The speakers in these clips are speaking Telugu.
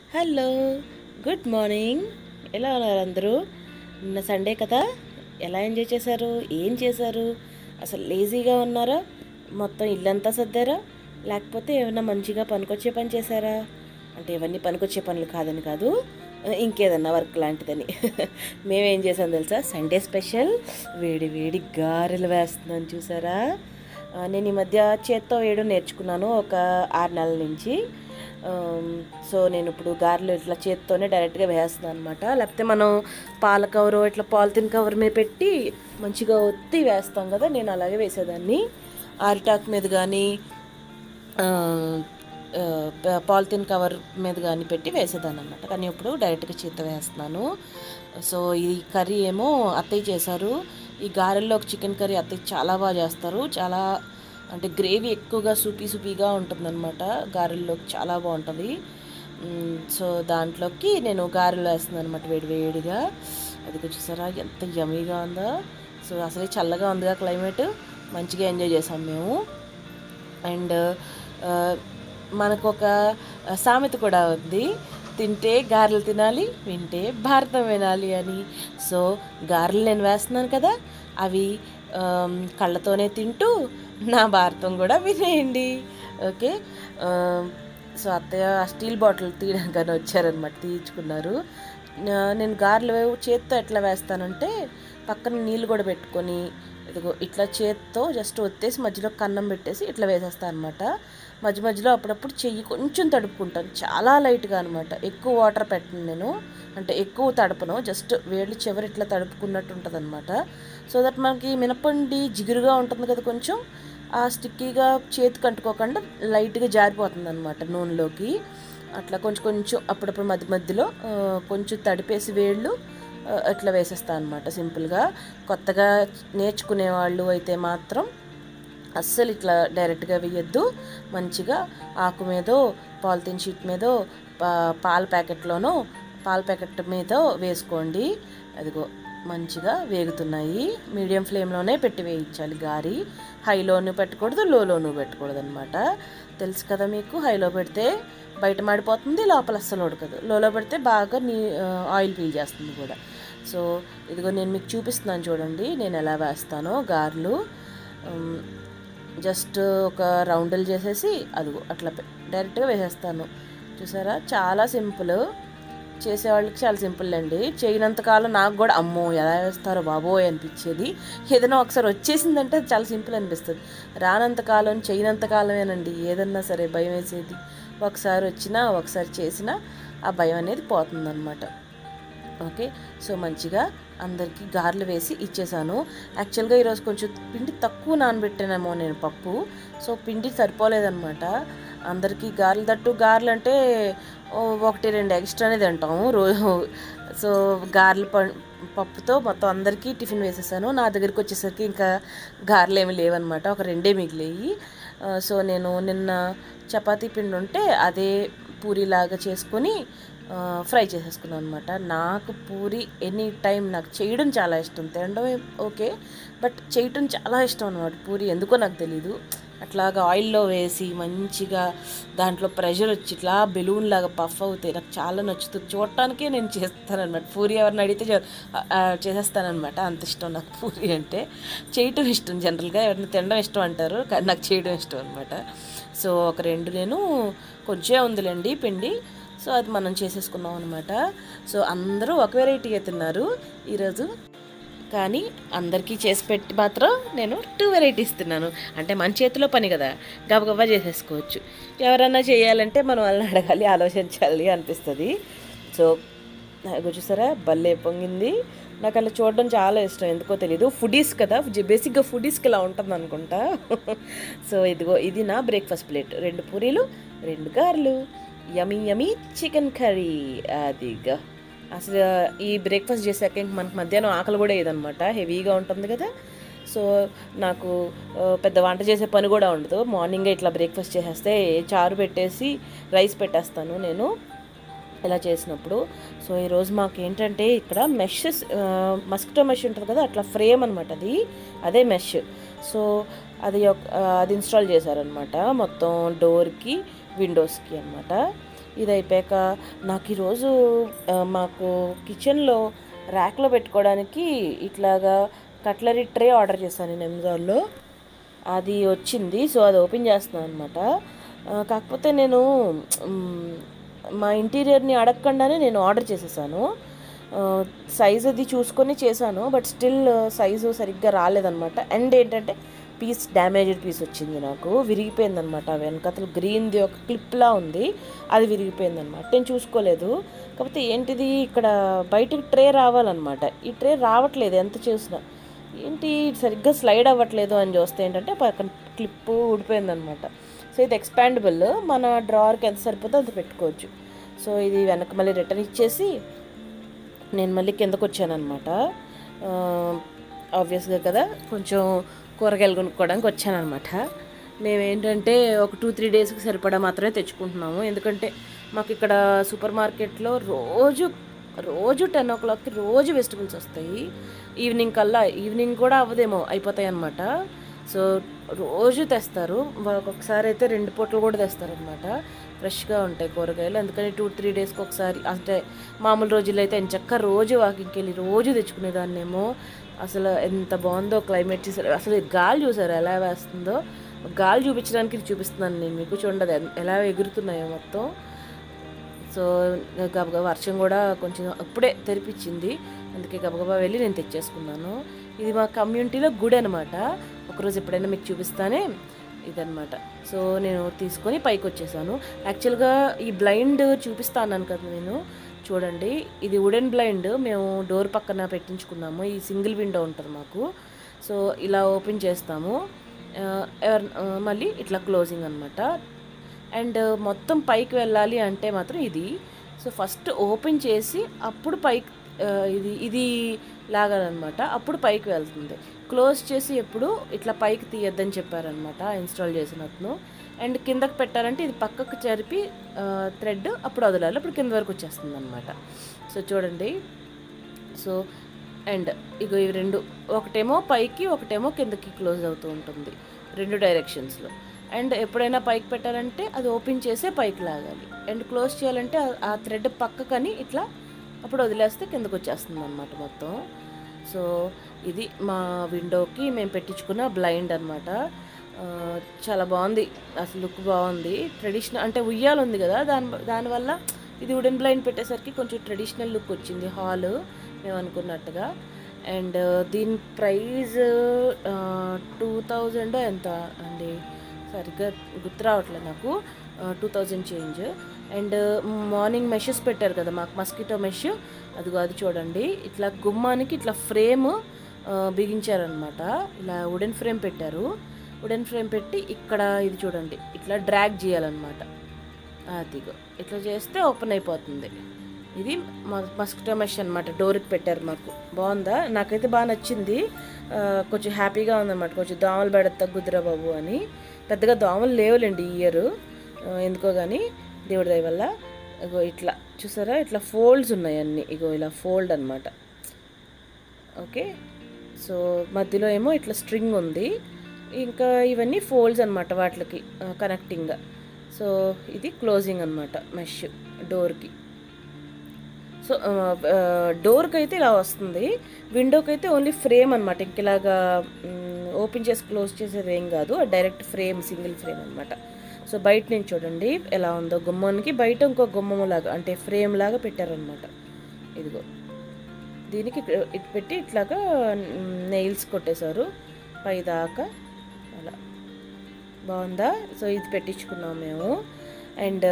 హలో గుడ్ మార్నింగ్ ఎలా ఉన్నారు అందరూ నిన్న సండే కదా ఎలా ఎంజాయ్ చేశారు ఏం చేశారు అసలు లేజీగా ఉన్నారా మొత్తం ఇల్లంతా సర్దారా లేకపోతే ఏమైనా మంచిగా పనికొచ్చే పని చేశారా అంటే ఇవన్నీ పనికొచ్చే పనులు కాదని కాదు ఇంకేదన్నా వర్క్ లాంటిదని మేమేం చేసాం తెలుసా సండే స్పెషల్ వేడి వేడి గారెలు వేస్తున్నాను చూసారా ఆ, నేను ఈ మధ్య చేత్తో వేయడం నేర్చుకున్నాను ఒక ఆరు నెలల నుంచి ఆమ్, సో నేను ఇప్పుడు గారెలు ఇట్లా చేత్తోనే డైరెక్ట్గా వేస్తున్నాను అనమాట లేకపోతే మనం పాల కవర్ ఇట్లా పాలిథిన్ కవర్ మీద పెట్టి మంచిగా ఒత్తి వేస్తాం కదా నేను అలాగే వేసేదాన్ని ఆరిటాక్ మీద కానీ పాలిథిన్ కవర్ మీద కానీ పెట్టి వేసేదాన్ని అనమాట కానీ ఇప్పుడు డైరెక్ట్గా చేత్తో వేస్తున్నాను సో ఈ కర్రీ ఏమో అత్తయ్య చేశారు ఈ గారెల్లోకి చికెన్ కర్రీ అత్తయ్య చాలా బాగా చేస్తారు చాలా అంటే గ్రేవీ ఎక్కువగా సూపీ సూపీగా ఉంటుందన్నమాట గారెల్లోకి చాలా బాగుంటుంది మ్, సో దాంట్లోకి నేను గారెలు వేస్తున్నాను అనమాట వేడి వేడిగా అది చూసారా ఎంత యమీగా ఉందో సో అసలే చల్లగా ఉందిగా క్లైమేట్ మంచిగా ఎంజాయ్ చేసాం మేము అండ్ ఆ, మనకు ఒక సామెత కూడా ఉంది తింటే గారెలు తినాలి వింటే భారతం వినాలి అని సో గారెలు నేను వేస్తున్నాను కదా అవి ఆమ్, కళ్ళతోనే తింటూ నా భారతం కూడా వినేయండి ఓకే ఆమ్, సో అత్తయ్య ఆ స్టీల్ బాటిల్ తీయడానికి వచ్చారనమాట తీయించుకున్నారు నా- నేను గారెలు చేత్తో ఎట్లా వేస్తానంటే పక్కన నీళ్ళు కూడా పెట్టుకొని ఇదిగో ఇట్లా చేత్తో జస్ట్ ఒత్తేసి మధ్యలో కన్నం పెట్టేసి ఇట్లా వేసేస్తాను అనమాట మధ్య మధ్యలో అప్పుడప్పుడు చెయ్యి కొంచెం తడుపుకుంటాను చాలా లైట్గా అనమాట ఎక్కువ వాటర్ పెట్టను నేను అంటే ఎక్కువ తడపను జస్ట్ వేళ్ళు చివరి ఇట్లా తడుపుకున్నట్టు ఉంటుంది అనమాట సో దట్ మనకి మినపండి జిగురుగా ఉంటుంది కదా కొంచెం ఆ స్టిక్కీగా చేతికి అంటుకోకుండా లైట్గా జారిపోతుంది అనమాట నూనెలోకి అట్లా కొంచెం కొంచెం అప్పుడప్పుడు మధ్య మధ్యలో ఆ, కొంచెం తడిపేసి వేళ్ళు ఆ, అట్లా వేసేస్తాను అనమాట సింపుల్గా కొత్తగా నేర్చుకునే వాళ్ళు అయితే మాత్రం అస్సలు ఇట్లా డైరెక్ట్గా వేయద్దు మంచిగా ఆకు మీదో పాలిథిన్ షీట్ మీదో పా- పాల ప్యాకెట్లోనో పాల ప్యాకెట్ మీద వేసుకోండి అదిగో మంచిగా వేగుతున్నాయి మీడియం ఫ్లేమ్లోనే పెట్టి వేయించాలి గారి హైలోను పెట్టకూడదు లోలోను పెట్టకూడదు అనమాట తెలుసు కదా మీకు హైలో పెడితే బయట మాడిపోతుంది లోపల అస్సలు ఉడకదు లోలో పెడితే బాగా నీ ఆ, ఆయిల్ పీల్ చేస్తుంది కూడా సో ఇదిగో నేను మీకు చూపిస్తున్నాను చూడండి నేను ఎలా వేస్తానో గారెలు ఉమ్, జస్ట్ ఒక రౌండులు చేసేసి అదిగో అట్లా పె- డైరెక్ట్గా వేసేస్తాను చూసారా చాలా సింపుల్ చేసేవాళ్ళకి చాలా సింపుల్ అండి చేయనంత కాలం నాకు కూడా అమ్మో ఎలా వేస్తారో బాబోయ్ అనిపించేది ఏదైనా ఒకసారి వచ్చేసిందంటే అది చాలా సింపుల్ అనిపిస్తుంది రానంత కాలం చేయనంత కాలమేనండి ఏదన్నా సరే భయం వేసేది ఒకసారి వచ్చినా ఒకసారి చేసినా ఆ భయం అనేది పోతుందన్నమాట ఓకే సో మంచిగా అందరికీ గారెలు వేసి ఇచ్చేసాను యాక్చువల్గా ఈరోజు కొంచెం పిండి తక్కువ నానబెట్టానేమో నేను పప్పు సో పిండి సరిపోలేదన్నమాట అందరికీ గారెలు తట్టు గారెలు అంటే ఓ ఒకటి రెండు ఎక్స్ట్రానే తింటాము రోజు సో గారెలు ప- పప్పుతో మొత్తం అందరికీ టిఫిన్ వేసేసాను నా దగ్గరికి వచ్చేసరికి ఇంకా గారెలు ఏమి లేవన్నమాట ఒక రెండే మిగిలేయి ఆ, సో నేను నిన్న చపాతీ పిండి ఉంటే అదే పూరిలాగా చేసుకొని ఆ, ఫ్రై చేసేసుకున్నాను అనమాట నాకు పూరి ఎనీ టైం నాకు చేయడం చాలా ఇష్టం తినడం ఓకే బట్ చేయటం చాలా ఇష్టం అనమాట పూరి ఎందుకో నాకు తెలీదు అట్లాగా ఆయిల్లో వేసి మంచిగా దాంట్లో ప్రెషర్ వచ్చి ఇట్లా బెలూన్ లాగా పఫ్ అవుతాయి నాకు చాలా నచ్చుతుంది చూడటానికే నేను చేస్తానన్నమాట పూరి ఎవరిని అడిగితే చే- ఆ, చేసేస్తానన్నమాట అంత ఇష్టం నాకు పూరి అంటే చేయటం ఇష్టం జనరల్గా ఎవరిని తినడం ఇష్టం అంటారు కానీ నాకు చేయడం ఇష్టం అనమాట సో ఒక రెండు నేను కొంచెం ఉందిలేండి పిండి సో అది మనం చేసేసుకున్నాం అనమాట సో అందరూ ఒక వెరైటీగా తిన్నారు ఈరోజు కానీ అందరికీ చేసి పెట్టి మాత్రం నేను టూ వెరైటీస్ తిన్నాను అంటే మన చేతిలో పని కదా గబగబా చేసేసుకోవచ్చు ఎవరన్నా చేయాలంటే మనం వాళ్ళని అడగాలి ఆలోచించాలి అనిపిస్తుంది సో నాకు చూసారా భలే పొంగింది నాకు అలా చూడడం చాలా ఇష్టం ఎందుకో తెలీదు ఫుడీస్ కదా బేసిక్గా ఫుడీస్కి ఇలా ఉంటుంది అనుకుంటా సో ఇదిగో ఇది నా బ్రేక్ఫాస్ట్ ప్లేట్ రెండు పూరీలు రెండు గారెలు యమీ యమీ చికెన్ కర్రీ అదిగా అసలు ఈ బ్రేక్ఫాస్ట్ చేశాక ఇంక మనకు మధ్యాహ్నం ఆకలి కూడా ఏదనమాట హెవీగా ఉంటుంది కదా సో నాకు ఆ, పెద్ద వంట చేసే పని కూడా ఉండదు మార్నింగే ఇట్లా బ్రేక్ఫాస్ట్ చేసేస్తే చారు పెట్టేసి రైస్ పెట్టేస్తాను నేను ఇలా చేసినప్పుడు సో ఈరోజు మాకు ఏంటంటే ఇక్కడ మెషెస్ మస్కిటో మెష్ ఉంటుంది కదా అట్లా ఫ్రేమ్ అనమాట అది అదే మెష్ సో అది ఒక- ఆ, అది ఇన్స్టాల్ చేశారనమాట మొత్తం డోర్కి విండోస్కి అనమాట ఇది అయిపోయాక నాకు ఈరోజు ఆ, మాకు కిచెన్లో ర్యాక్లో పెట్టుకోవడానికి ఇట్లాగా కట్లరీ ట్రే ఆర్డర్ చేశాను నేను అమెజాన్లో అది వచ్చింది సో అది ఓపెన్ చేస్తున్నాను అనమాట కాకపోతే నేను మ్, మా ఇంటీరియర్ని అడగకుండానే నేను ఆర్డర్ చేసేసాను సైజ్ అది చూసుకొని చేశాను బట్ స్టిల్ సైజు సరిగ్గా రాలేదన్నమాట అండ్ ఏంటంటే పీస్ డ్యామేజ్డ్ పీస్ వచ్చింది నాకు విరిగిపోయిందనమాట వెనకతలు గ్రీన్ది ఒక క్లిప్లా ఉంది అది విరిగిపోయిందనమాట నేను చూసుకోలేదు కాకపోతే ఏంటిది ఇక్కడ బయటకు ట్రే రావాలన్నమాట ఈ ట్రే రావట్లేదు ఎంత చూసినా ఏంటి ఇది సరిగ్గా స్లైడ్ అవ్వట్లేదు అని చూస్తే ఏంటంటే పక్కన క్లిప్ ఊడిపోయిందనమాట సో ఇది ఎక్స్పాండబుల్ మన డ్రావర్కి ఎంత సరిపోతే అంత పెట్టుకోవచ్చు సో ఇది వెనక మళ్ళీ రిటర్న్ ఇచ్చేసి నేను మళ్ళీ కిందకు వచ్చానమాట ఆబ్వియస్గా కదా కొంచెం కూరగాయలు కొనుక్కోవడానికి వచ్చానమాట మేమేంటంటే ఒక టూ త్రీ డేస్కి సరిపడా మాత్రమే తెచ్చుకుంటున్నాము ఎందుకంటే మాకు ఇక్కడ సూపర్ మార్కెట్లో రోజు రోజు టెన్ ఓ క్లాక్కి రోజు వెజిటబుల్స్ వస్తాయి ఈవినింగ్ కల్లా ఈవినింగ్ కూడా అవ్వదేమో అయిపోతాయి అనమాట సో రోజు తెస్తారు ఒక్కొక్కసారి అయితే రెండు పూటలు కూడా తెస్తారనమాట ఫ్రెష్గా ఉంటాయి కూరగాయలు అందుకని టూ త్రీ డేస్కి ఒకసారి అంటే మామూలు రోజుల్లో అయితే ఎంచక్క రోజు వాకింగ్కి వెళ్ళి రోజు తెచ్చుకునేదాన్నేమో అసలు ఎంత బాగుందో క్లైమేట్ చూసారు అసలు ఈ గాలి చూసారు ఎలా వేస్తుందో గాలి చూపించడానికి ఇది చూపిస్తున్నాను నేను మీకు చూడండి అది ఎలా ఎగురుతున్నాయో మొత్తం సో గబగబా వర్షం కూడా కొంచెం అప్పుడే తెరిపించింది అందుకే గబగబా వెళ్ళి నేను తెచ్చేసుకున్నాను ఇది మా కమ్యూనిటీలో గుడి అనమాట ఒకరోజు ఎప్పుడైనా మీకు చూపిస్తానే ఇదనమాట సో నేను తీసుకొని పైకి వచ్చేసాను యాక్చువల్గా ఈ బ్లైండ్ చూపిస్తా అన్నాను కదా నేను చూడండి ఇది వుడెన్ బ్లైండ్ మేము డోర్ పక్కన పెట్టించుకున్నాము ఈ సింగిల్ విండో ఉంటుంది మాకు సో ఇలా ఓపెన్ చేస్తాము ఆ, ఎవర్ ఆ, మళ్ళీ ఇట్లా క్లోజింగ్ అనమాట అండ్ మొత్తం పైకి వెళ్ళాలి అంటే మాత్రం ఇది సో ఫస్ట్ ఓపెన్ చేసి అప్పుడు పైకి ఆ, ఇది ఇది లాగాలన్నమాట అప్పుడు పైకి వెళ్తుంది క్లోజ్ చేసి ఎప్పుడు ఇట్లా పైకి తీయొద్దని చెప్పారనమాట ఇన్స్టాల్ చేసిన అతను అండ్ కిందకి పెట్టాలంటే ఇది పక్కకు జరిపి థ్రెడ్ అప్పుడు వదలాలి అప్పుడు కింద వరకు వచ్చేస్తుంది అనమాట సో చూడండి సో అండ్ ఇగో ఇవి రెండు ఒకటేమో పైకి ఒకటేమో కిందకి క్లోజ్ అవుతూ ఉంటుంది రెండు డైరెక్షన్స్లో అండ్ ఎప్పుడైనా పైకి పెట్టాలంటే అది ఓపెన్ చేసే పైకి లాగాలి అండ్ క్లోజ్ చేయాలంటే ఆ- ఆ థ్రెడ్ పక్కకని ఇట్లా అప్పుడు వదిలేస్తే కిందకు వచ్చేస్తుంది అనమాట మొత్తం సో ఇది మా విండోకి మేము పెట్టించుకున్న బ్లైండ్ అనమాట చాలా బాగుంది అసలు లుక్ బాగుంది ట్రెడిషనల్ అంటే ఉయ్యాలు ఉంది కదా దాని దానివల్ల ఇది వుడెన్ బ్లైండ్ పెట్టేసరికి కొంచెం ట్రెడిషనల్ లుక్ వచ్చింది హాల్ మేము అనుకున్నట్టుగా అండ్ దీని ప్రైస్ టూ థౌజండ్ ఎంత అండి సరిగ్గా గుర్తు రావట్లేదు నాకు two thousand change and morning meshes పెట్టారు కదా మాకు మస్కిటో మెష్ అదిగో అది చూడండి ఇట్లా గుమ్మానికి ఇట్లా ఫ్రేమ్ బిగించారనమాట ఇలా వుడెన్ ఫ్రేమ్ పెట్టారు వుడెన్ ఫ్రేమ్ పెట్టి ఇక్కడ ఇది చూడండి ఇట్లా డ్రాగ్ చేయాలన్నమాట అదిగో ఇట్లా చేస్తే ఓపెన్ అయిపోతుంది ఇది మస్కిటో మెష్ అనమాట డోర్కి పెట్టారు మాకు బాగుందా నాకైతే బాగా నచ్చింది ఆ, కొంచెం హ్యాపీగా ఉందన్నమాట కొంచెం దోమలు పెడతా కుదిరా బాబు అని పెద్దగా దోమలు లేవులేండి ఈ ఇయర్ ఎందుకో కానీ దేవుడి దయ వల్ల ఇగో ఇట్లా చూసారా ఇట్లా ఫోల్డ్స్ ఉన్నాయి అన్నీ ఇగో ఇలా ఫోల్డ్ అనమాట ఓకే సో మధ్యలో ఏమో ఇట్లా స్ట్రింగ్ ఉంది ఇంకా ఇవన్నీ ఫోల్డ్స్ అనమాట వాటికి కనెక్టింగ్గా సో ఇది క్లోజింగ్ అనమాట మెష్ డోర్కి సో డోర్కి అయితే ఇలా వస్తుంది విండోకి అయితే ఓన్లీ ఫ్రేమ్ అనమాట ఇంక ఇలాగా ఓపెన్ చేసి క్లోజ్ చేసేది ఏం కాదు డైరెక్ట్ ఫ్రేమ్ సింగిల్ ఫ్రేమ్ అనమాట సో బయట నుంచి చూడండి ఎలా ఉందో గుమ్మానికి బయట ఇంకో గుమ్మము లాగా అంటే ఫ్రేమ్ లాగా పెట్టారనమాట ఇదిగో దీనికి ఇక్కడ ఇటు పెట్టి ఇట్లాగా నెయిల్స్ కొట్టేశారు పై దాకా అలా బాగుందా సో ఇది పెట్టించుకున్నాం మేము అండ్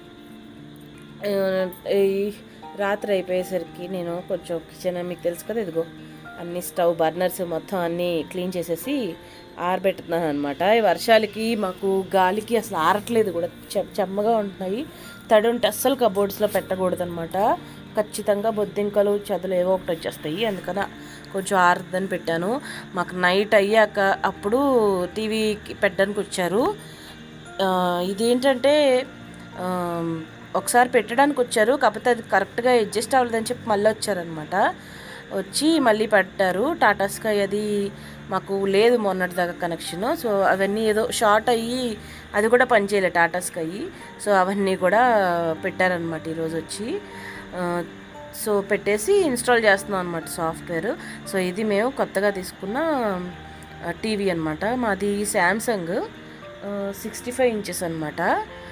ఈ రాత్రి అయిపోయేసరికి నేను కొంచెం కిచెన్ మీకు తెలుసు కదా ఇదిగో అన్ని స్టవ్ బర్నర్స్ మొత్తం అన్నీ క్లీన్ చేసేసి ఆరబెట్టుతున్నాను అనమాట ఈ వర్షాలకి మాకు గాలికి అసలు ఆరట్లేదు కూడా చె- చెమ్మగా ఉంటున్నాయి తడి ఉంటే అస్సలు కబోర్డ్స్లో పెట్టకూడదు అనమాట ఖచ్చితంగా బొద్దింకలు చెదలు ఏవో ఒకటి వచ్చేస్తాయి అందుకని కొంచెం ఆరదని పెట్టాను మాకు నైట్ అయ్యాక అప్పుడు టీవీకి పెట్టడానికి వచ్చారు ఆ, ఇదేంటంటే ఆ, ఒకసారి పెట్టడానికి వచ్చారు కాకపోతే అది కరెక్ట్గా అడ్జస్ట్ అవ్వలేదని చెప్పి మళ్ళీ వచ్చారనమాట వచ్చి మళ్ళీ పెట్టారు టాటా స్కై అది మాకు లేదు మొన్నటిదాకా కనెక్షన్ సో అవన్నీ ఏదో షార్ట్ అయ్యి అది కూడా పనిచేయలే టాటా స్కై సో అవన్నీ కూడా పెట్టారనమాట ఈరోజు వచ్చి ఆ, సో పెట్టేసి ఇన్స్టాల్ చేస్తున్నాం అనమాట సాఫ్ట్వేర్ సో ఇది మేము కొత్తగా తీసుకున్న టీవీ అనమాట మాది శాంసంగ్ సిక్స్టీ ఫైవ్ ఇంచెస్ అనమాట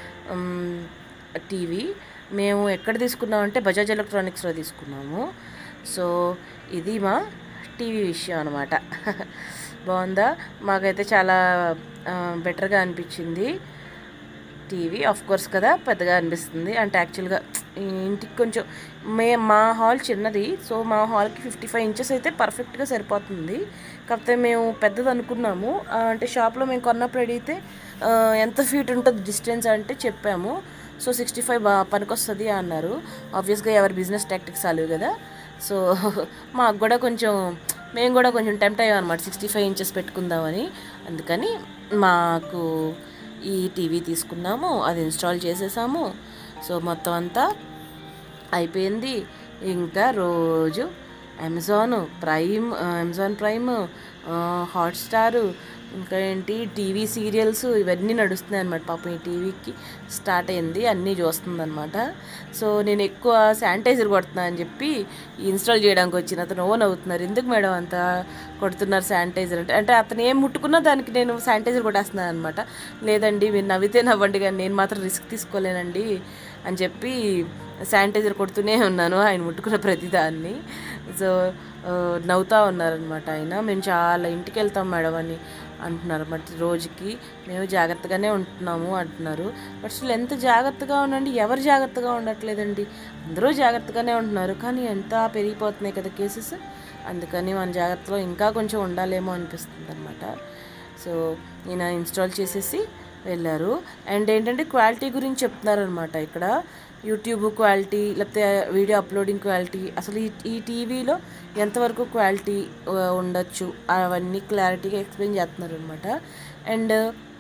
టీవీ మేము ఎక్కడ తీసుకున్నామంటే బజాజ్ ఎలక్ట్రానిక్స్లో తీసుకున్నాము సో ఇది మా టీవీ విషయం అనమాట బాగుందా మాకైతే చాలా బెటర్గా అనిపించింది టీవీ ఆఫ్ కోర్స్ కదా పెద్దగా అనిపిస్తుంది అంటే యాక్చువల్గా ఇంటికి కొంచెం మే మా హాల్ చిన్నది సో మా హాల్కి ఫిఫ్టీ ఫైవ్ ఇంచెస్ అయితే పర్ఫెక్ట్గా సరిపోతుంది కాకపోతే మేము పెద్దది అనుకున్నాము ఆ, అంటే షాప్లో మేము కొన్నప్పుడు అడిగితే ఆ, ఎంత ఫీట్ ఉంటుంది డిస్టెన్స్ అంటే చెప్పాము సో సిక్స్టీ ఫైవ్ బా పనికొస్తుంది అన్నారు ఆబ్వియస్గా ఎవరి బిజినెస్ టాక్టిక్స్ అలవి కదా సో మాకు కూడా కొంచెం మేము కూడా కొంచెం టెంప్ట్ అయ్యాం అనమాట సిక్స్టీ ఫైవ్ ఇంచెస్ పెట్టుకుందామని అందుకని మాకు ఈ టీవీ తీసుకున్నాము అది ఇన్స్టాల్ చేసేసాము సో మొత్తం అంతా అయిపోయింది ఇంకా రోజు Amazon Prime Amazon Prime Hotstar ఇంకా ఏంటి టీవీ సీరియల్స్ ఇవన్నీ నడుస్తున్నాయి అనమాట పాపం ఈ టీవీకి స్టార్ట్ అయింది అన్నీ చూస్తుంది అనమాట సో నేను ఎక్కువ శానిటైజర్ కొడుతున్నా అని చెప్పి ఇన్స్టాల్ చేయడానికి వచ్చిన అతను ఓన్ అవుతున్నారు ఎందుకు మేడం అంత కొడుతున్నారు శానిటైజర్ అంటే అంటే అతను ఏం ముట్టుకున్నా దానికి నేను శానిటైజర్ కొట్టేస్తున్నాను అనమాట లేదండి మీరు నవ్వితే నవ్వండి కానీ నేను మాత్రం రిస్క్ తీసుకోలేనండి అని చెప్పి శానిటైజర్ కొడుతూనే ఉన్నాను ఆయన ముట్టుకున్న ప్రతిదాన్ని సో ఆ, నవ్వుతా ఉన్నారనమాట ఆయన మేము చాలా ఇంటికి వెళ్తాం మేడం అని అంటున్నారు బట్ రోజుకి మేము జాగ్రత్తగానే ఉంటున్నాము అంటున్నారు బట్ అసలు ఎంత జాగ్రత్తగా ఉండండి ఎవరు జాగ్రత్తగా ఉండట్లేదండి అందరూ జాగ్రత్తగానే ఉంటున్నారు కానీ ఎంత పెరిగిపోతున్నాయి కదా కేసెస్ అందుకని మన జాగ్రత్తలో ఇంకా కొంచెం ఉండాలేమో అనిపిస్తుంది అనమాట సో ఈయన ఇన్స్టాల్ చేసేసి వెళ్ళారు అండ్ ఏంటంటే క్వాలిటీ గురించి చెప్తున్నారనమాట ఇక్కడ యూట్యూబ్ క్వాలిటీ లేకపోతే వీడియో అప్లోడింగ్ క్వాలిటీ అసలు ఈ ఈ టీవీలో ఎంతవరకు క్వాలిటీ ఉండొచ్చు అవన్నీ క్లారిటీగా ఎక్స్ప్లెయిన్ చేస్తున్నారు అనమాట అండ్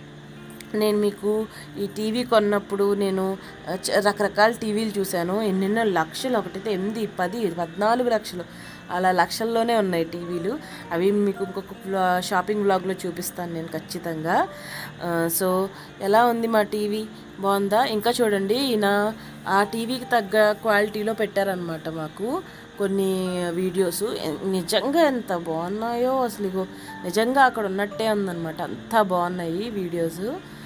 నేను మీకు ఈ టీవీ కొన్నప్పుడు నేను ఆ, చ- రకరకాల టీవీలు చూశాను ఎన్నెన్నో లక్షలు ఒకటైతే ఎనిమిది పది పద్నాలుగు లక్షలు అలా లక్షల్లోనే ఉన్నాయి టీవీలు అవి మీకు ఇంకొక వ్లా- షాపింగ్ బ్లాగ్లో చూపిస్తాను నేను ఖచ్చితంగా ఆ, సో ఎలా ఉంది మా టీవీ బాగుందా ఇంకా చూడండి ఈయన ఆ టీవీకి తగ్గ క్వాలిటీలో పెట్టారనమాట మాకు కొన్ని వీడియోస్ ఎ- నిజంగా ఎంత బాగున్నాయో అసలు ఇగో నిజంగా అక్కడ ఉన్నట్టే ఉందన్నమాట అంత బాగున్నాయి వీడియోస్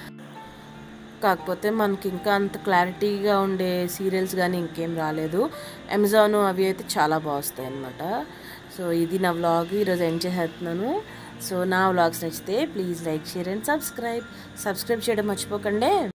కాకపోతే మనకి ఇంకా అంత క్లారిటీగా ఉండే సీరియల్స్ కానీ ఇంకేం రాలేదు అమెజాన్ అవి అయితే చాలా బాగుస్తాయి అనమాట సో ఇది నా వ్లాగ్ ఈరోజు ఎండ్ చేసేస్తున్నాను సో నా వ్లాగ్స్ నచ్చితే please like share and subscribe subscribe చేయడం మర్చిపోకండి